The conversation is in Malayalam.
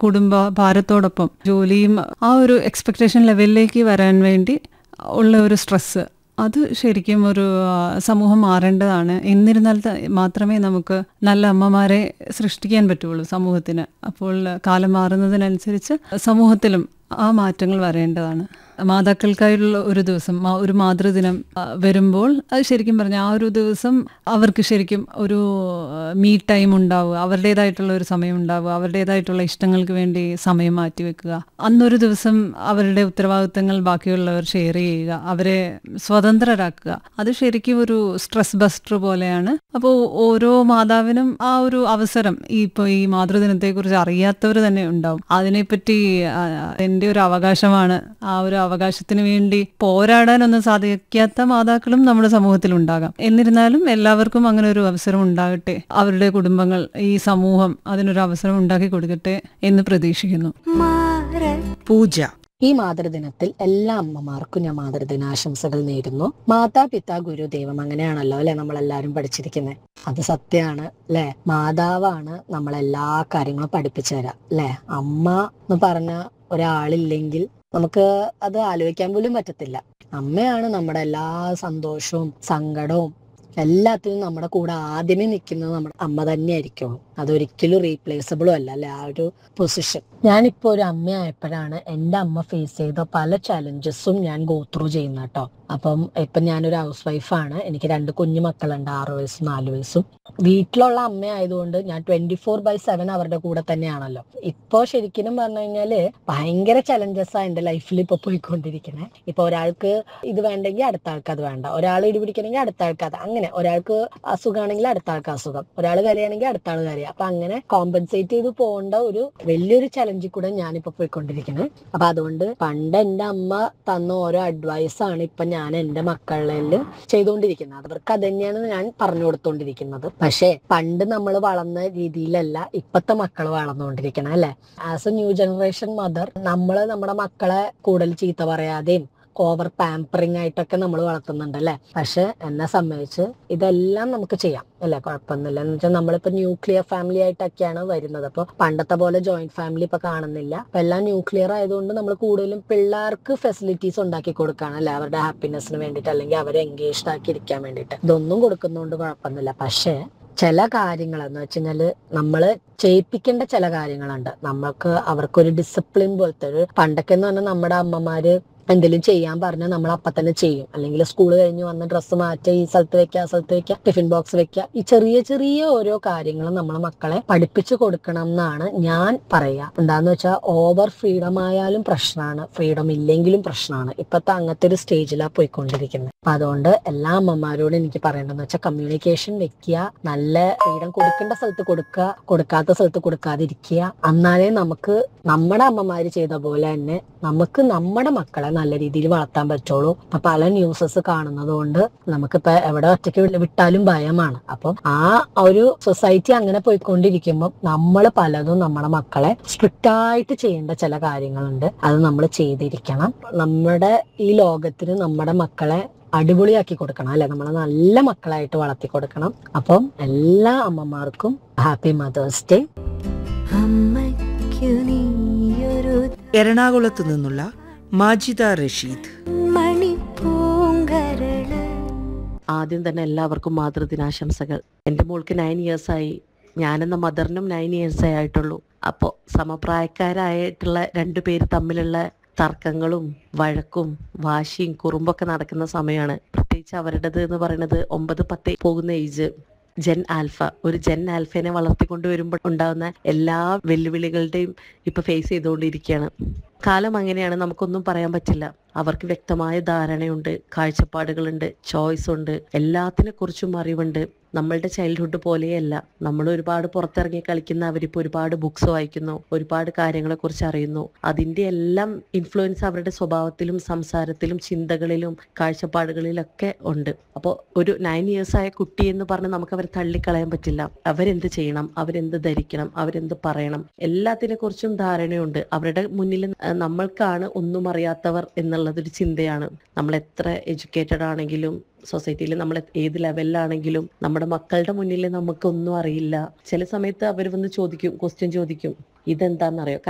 കുടുംബ ഭാരത്തോടൊപ്പം ജോലിയും ആ ഒരു എക്സ്പെക്ടേഷൻ ലെവലിലേക്ക് വരാൻ വേണ്ടി ഉള്ള ഒരു സ്ട്രെസ്സ് അത് ശരിക്കും ഒരു ആ, സമൂഹം മാറേണ്ടതാണ് എന്നിരുന്നാൽ ത- മാത്രമേ നമുക്ക് നല്ല അമ്മമാരെ സൃഷ്ടിക്കാൻ പറ്റുള്ളൂ സമൂഹത്തിന് അപ്പോൾ കാലം മാറുന്നതിനനുസരിച്ച് സമൂഹത്തിലും ആ മാറ്റങ്ങൾ വരേണ്ടതാണ് മാതാക്കൾക്കായുള്ള ഒരു ദിവസം മാ- ഒരു മാതൃദിനം ആ, വരുമ്പോൾ അത് ശരിക്കും പറഞ്ഞാൽ ആ ഒരു ദിവസം അവർക്ക് ശരിക്കും ഒരു മീ ടൈം ഉണ്ടാവുക അവരുടേതായിട്ടുള്ള ഒരു സമയം ഉണ്ടാവുക അവരുടേതായിട്ടുള്ള ഇഷ്ടങ്ങൾക്ക് വേണ്ടി സമയം മാറ്റി വെക്കുക അന്നൊരു ദിവസം അവരുടെ ഉത്തരവാദിത്തങ്ങൾ ബാക്കിയുള്ളവർ ഷെയർ ചെയ്യുക അവരെ സ്വതന്ത്രരാക്കുക അത് ശരിക്കും ഒരു സ്ട്രെസ് ബസ്റ്റർ പോലെയാണ് അപ്പോൾ ഓരോ മാതാവിനും ആ ഒരു അവസരം ഈ ഇപ്പോൾ ഈ മാതൃദിനത്തെക്കുറിച്ച് അറിയാത്തവർ തന്നെ ഉണ്ടാവും അതിനെപ്പറ്റി ആ, എൻ്റെ ഒരു അവകാശമാണ് ആ ഒരു അവകാശത്തിന് വേണ്ടി പോരാടാനൊന്നും സാധിക്കാത്ത മാതാക്കളും നമ്മുടെ സമൂഹത്തിൽ ഉണ്ടാകാം എന്നിരുന്നാലും എല്ലാവർക്കും അങ്ങനെ ഒരു അവസരം ഉണ്ടാകട്ടെ അവരുടെ കുടുംബങ്ങൾ ഈ സമൂഹം അതിനൊരു അവസരം ഉണ്ടാക്കി കൊടുക്കട്ടെ എന്ന് പ്രതീക്ഷിക്കുന്നു പൂജ ഈ മാതൃദിനത്തിൽ എല്ലാ അമ്മമാർക്കും ഞാൻ മാതൃദിനാശംസകൾ നേരുന്നു മാതാപിതാ ഗുരു ദൈവം അങ്ങനെയാണല്ലോ അല്ലെ നമ്മളെല്ലാരും പഠിച്ചിരിക്കുന്നത് അത് സത്യമാണ് അല്ലെ മാതാവാണ് നമ്മളെല്ലാ കാര്യങ്ങളും പഠിപ്പിച്ചു തരാം അല്ലെ അമ്മ എന്ന് പറഞ്ഞ ഒരാളില്ലെങ്കിൽ നമുക്ക് അത് ആലോചിക്കാൻ പോലും പറ്റത്തില്ല അമ്മയാണ് നമ്മുടെ എല്ലാ സന്തോഷവും സങ്കടവും എല്ലാത്തിനും നമ്മുടെ കൂടെ ആദ്യമേ നിൽക്കുന്നത് നമ്മുടെ അമ്മ തന്നെ ആയിരിക്കുള്ളൂ അതൊരിക്കലും റീപ്ലേസബിളും അല്ല അല്ലെ ആ ഒരു പൊസിഷൻ ഞാനിപ്പോ ഒരു അമ്മയായപ്പോഴാണ് എൻ്റെ അമ്മ ഫേസ് ചെയ്ത പല ചലഞ്ചസും ഞാൻ ഗോ ത്രൂ ചെയ്യുന്ന കേട്ടോ അപ്പം ഇപ്പൊ ഞാനൊരു ഹൗസ് വൈഫാണ് എനിക്ക് രണ്ട് കുഞ്ഞു മക്കളുണ്ട് ആറ് വയസ്സും നാല് വയസ്സും വീട്ടിലുള്ള അമ്മ ആയതുകൊണ്ട് ഞാൻ ട്വന്റി ഫോർ ബൈ സെവൻ അവരുടെ കൂടെ തന്നെയാണല്ലോ ഇപ്പോ ശരിക്കും പറഞ്ഞു കഴിഞ്ഞാല് ഭയങ്കര ചലഞ്ചസ് ആ എന്റെ ലൈഫിൽ ഇപ്പൊ പോയിക്കൊണ്ടിരിക്കണേ ഇപ്പൊ ഒരാൾക്ക് ഇത് വേണ്ടെങ്കിൽ അടുത്ത ആൾക്ക് അത് വേണ്ട ഒരാൾ ഇടിപിടിക്കണമെങ്കിൽ അടുത്ത ആൾക്ക് അത് അങ്ങനെ ഒരാൾക്ക് അസുഖമാണെങ്കിൽ അടുത്ത ആൾക്ക് അസുഖം ഒരാൾ കരയാണെങ്കിൽ അടുത്ത ആൾ കരയാ അപ്പൊ അങ്ങനെ കോമ്പൻസേറ്റ് ചെയ്ത് പോകേണ്ട ഒരു വലിയൊരു ചലഞ്ചിൽ കൂടെ ഞാനിപ്പോ പോയിക്കൊണ്ടിരിക്കുന്നത് അപ്പൊ അതുകൊണ്ട് പണ്ട് എന്റെ അമ്മ തന്ന ഓരോ അഡ്വൈസ് ആണ് ഇപ്പൊ ഞാൻ എന്റെ മക്കളിൽ ചെയ്തുകൊണ്ടിരിക്കുന്നത് അവർക്ക് അത് തന്നെയാണ് ഞാൻ പറഞ്ഞു കൊടുത്തോണ്ടിരിക്കുന്നത് പക്ഷേ പണ്ട് നമ്മൾ വളർന്ന രീതിയിലല്ല ഇപ്പത്തെ മക്കൾ വളർന്നുകൊണ്ടിരിക്കണം അല്ലെ as a new generation mother നമ്മൾ നമ്മുടെ മക്കളെ കൂടുതൽ ചീത്ത പറയാതെയും ഓവർ പാമ്പറിങ് ആയിട്ടൊക്കെ നമ്മൾ വളർത്തുന്നുണ്ട് അല്ലെ പക്ഷെ എന്നെ സംബന്ധിച്ച് ഇതെല്ലാം നമുക്ക് ചെയ്യാം അല്ലെ കുഴപ്പമൊന്നുമില്ല എന്ന് വെച്ചാൽ നമ്മളിപ്പോ ന്യൂക്ലിയർ ഫാമിലി ആയിട്ടൊക്കെയാണ് വരുന്നത് അപ്പൊ പണ്ടത്തെ പോലെ ജോയിന്റ് ഫാമിലി ഇപ്പൊ കാണുന്നില്ല അപ്പൊ എല്ലാം ന്യൂക്ലിയർ ആയതുകൊണ്ട് നമ്മൾ കൂടുതലും പിള്ളേർക്ക് ഫെസിലിറ്റീസ് ഉണ്ടാക്കി കൊടുക്കുകയാണ് അല്ലെ അവരുടെ ഹാപ്പിനെസ്സിന് വേണ്ടിയിട്ട് അല്ലെങ്കിൽ അവരെ എൻഗേജ്ഡ് ആക്കി ഇരിക്കാൻ വേണ്ടിയിട്ട് ഇതൊന്നും കൊടുക്കുന്നതുകൊണ്ട് കുഴപ്പമൊന്നുമില്ല പക്ഷേ ചില കാര്യങ്ങൾ എന്ന് വെച്ചുകഴിഞ്ഞാല് നമ്മള് ചെയ്യിപ്പിക്കേണ്ട ചില കാര്യങ്ങളുണ്ട് നമ്മൾക്ക് അവർക്കൊരു ഡിസിപ്ലിൻ പോലത്തെ ഒരു പണ്ടൊക്കെ എന്ന് പറഞ്ഞാൽ നമ്മുടെ അമ്മമാര് എന്തെങ്കിലും ചെയ്യാൻ പറഞ്ഞാൽ നമ്മൾ അപ്പൊ തന്നെ ചെയ്യും അല്ലെങ്കിൽ സ്കൂൾ കഴിഞ്ഞ് വന്ന് ഡ്രസ്സ് മാറ്റുക ഈ സ്ഥലത്ത് വെക്കുക ആ സ്ഥലത്ത് വെക്കുക ടിഫിൻ ബോക്സ് വെക്കുക ഈ ചെറിയ ചെറിയ ഓരോ കാര്യങ്ങളും നമ്മൾ മക്കളെ പഠിപ്പിച്ചു കൊടുക്കണം എന്നാണ് ഞാൻ പറയാ എന്താന്ന് വെച്ചാൽ ഓവർ ഫ്രീഡം ആയാലും പ്രശ്നമാണ് ഫ്രീഡം ഇല്ലെങ്കിലും പ്രശ്നമാണ് ഇപ്പത്തെ അങ്ങനത്തെ ഒരു സ്റ്റേജിലാണ് പോയിക്കൊണ്ടിരിക്കുന്നത് അപ്പൊ അതുകൊണ്ട് എല്ലാ അമ്മമാരോടും എനിക്ക് പറയേണ്ടതെന്ന് വെച്ചാൽ കമ്മ്യൂണിക്കേഷൻ വെക്കുക നല്ല ഫ്രീഡം കൊടുക്കേണ്ട സ്ഥലത്ത് കൊടുക്കുക കൊടുക്കാത്ത സ്ഥലത്ത് കൊടുക്കാതിരിക്കുക എന്നാലേ നമുക്ക് നമ്മുടെ അമ്മമാര് ചെയ്ത പോലെ തന്നെ നമുക്ക് നമ്മുടെ മക്കളെ നല്ല രീതിയിൽ വളർത്താൻ പറ്റുള്ളൂ ഇപ്പൊ പല ന്യൂസസ് കാണുന്നത് കൊണ്ട് നമുക്കിപ്പോ എവിടെ ഒറ്റയ്ക്ക് വി- വിട്ടാലും ഭയമാണ് അപ്പം ആ ഒരു സൊസൈറ്റി അങ്ങനെ പോയിക്കൊണ്ടിരിക്കുമ്പോൾ നമ്മൾ പലതും നമ്മുടെ മക്കളെ സ്ട്രിക്റ്റ് ആയിട്ട് ചെയ്യേണ്ട ചില കാര്യങ്ങളുണ്ട് അത് നമ്മൾ ചെയ്തിരിക്കണം നമ്മുടെ ഈ ലോകത്തിന് നമ്മുടെ മക്കളെ അടിപൊളിയാക്കി കൊടുക്കണം അല്ലെ നമ്മളെ നല്ല മക്കളായിട്ട് വളർത്തി കൊടുക്കണം അപ്പം എല്ലാ അമ്മമാർക്കും ഹാപ്പി മദേഴ്സ് ഡേ അമ്മയ്ക്കു നീയൊരു എറണാകുളത്ത് നിന്നുള്ള മാജിദ റഷീദ് മണിപ്പൂങ്കരള് ആദ്യം തന്നെ എല്ലാവർക്കും മാതൃദിനാശംസകൾ എൻ്റെ മോൾക്ക് നയൻ ഇയേഴ്സായി ഞാനെന്ന മദറിനും നയൻ ഇയേഴ്സേ ആയിട്ടുള്ളൂ അപ്പോൾ സമപ്രായക്കാരായിട്ടുള്ള രണ്ടു പേര് തമ്മിലുള്ള തർക്കങ്ങളും വഴക്കും വാശിയും കുറുമ്പൊക്കെ നടക്കുന്ന സമയമാണ് പ്രത്യേകിച്ച് അവരുടേത് എന്ന് പറയുന്നത് ഒമ്പത് പത്ത് പോകുന്ന ഏജ് ജെൻ ആൽഫ ഒരു ജെൻ ആൽഫേനെ വളർത്തിക്കൊണ്ട് വരുമ്പോൾ ഉണ്ടാകുന്ന എല്ലാ വെല്ലുവിളികളുടെയും ഇപ്പൊ ഫേസ് ചെയ്തുകൊണ്ടിരിക്കുകയാണ് കാലം അങ്ങനെയാണ് നമുക്കൊന്നും പറയാൻ പറ്റില്ല അവർക്ക് വ്യക്തമായ ധാരണയുണ്ട് കാഴ്ചപ്പാടുകളുണ്ട് ചോയ്സ് ഉണ്ട് എല്ലാത്തിനെ കുറിച്ചും അറിവുണ്ട് നമ്മളുടെ ചൈൽഡ്ഹുഡ് പോലെയല്ല നമ്മൾ ഒരുപാട് പുറത്തിറങ്ങി കളിക്കുന്ന അവരിപ്പോൾ ഒരുപാട് ബുക്സ് വായിക്കുന്നു ഒരുപാട് കാര്യങ്ങളെ കുറിച്ച് അറിയുന്നു അതിന്റെ എല്ലാം ഇൻഫ്ലുവൻസ് അവരുടെ സ്വഭാവത്തിലും സംസാരത്തിലും ചിന്തകളിലും കാഴ്ചപ്പാടുകളിലൊക്കെ ഉണ്ട് അപ്പോൾ ഒരു നയൻ ഇയേഴ്സ് ആയ കുട്ടി എന്ന് പറഞ്ഞ് നമുക്ക് അവരെ തള്ളിക്കളയാൻ പറ്റില്ല അവരെന്ത് ചെയ്യണം അവരെന്ത് ധരിക്കണം അവരെന്ത് പറയണം എല്ലാത്തിനെ കുറിച്ചും ധാരണയുണ്ട് അവരുടെ മുന്നിൽ അഹ് നമ്മൾക്കാണ് ഒന്നും അറിയാത്തവർ എന്നുള്ളതൊരു ചിന്തയാണ് നമ്മൾ എത്ര എഡ്യൂക്കേറ്റഡ് ആണെങ്കിലും സൊസൈറ്റിയിൽ നമ്മൾ ഏത് ലെവലിലാണെങ്കിലും നമ്മുടെ മക്കളുടെ മുന്നിൽ നമുക്കൊന്നും അറിയില്ല ചില സമയത്ത് അവർ വന്ന് ചോദിക്കും ക്വസ്റ്റ്യൻ ചോദിക്കും ഇതെന്താണെന്നറിയോ